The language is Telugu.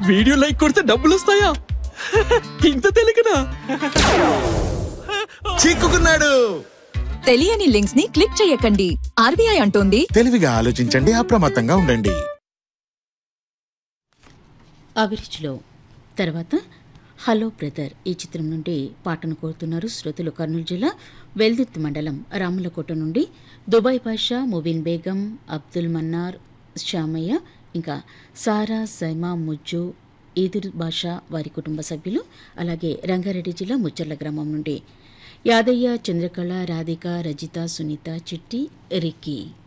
వీడియో లైక్ కొడితే డబ్బులు వస్తాయా ఇంత తెలియకనా చిక్కుకున్నాడు తెలియని లింక్స్ ని క్లిక్ చేయకండి ఆర్బీఐ అంటోంది తెలివిగా ఆలోచించండి అప్రమత్తంగా ఉండండి అభిరుచిలో తర్వాత హలో బ్రదర్ ఈ చిత్రం నుండి పాటను కోరుతున్నారు శ్రోతలు కర్నూలు జిల్లా వెల్దుర్తి మండలం రాములకోట నుండి దుబాయ్ పాషా ముబీన్ బేగం అబ్దుల్ మన్నార్ శ్యామయ్య ఇంకా సారా సైమా ముజ్జు ఈదుర్ బాషా వారి కుటుంబ సభ్యులు అలాగే రంగారెడ్డి జిల్లా ముచ్చర్ల గ్రామం నుండి యాదయ్య చంద్రకళ రాధిక రజిత సునీత చిట్టి రిక్కీ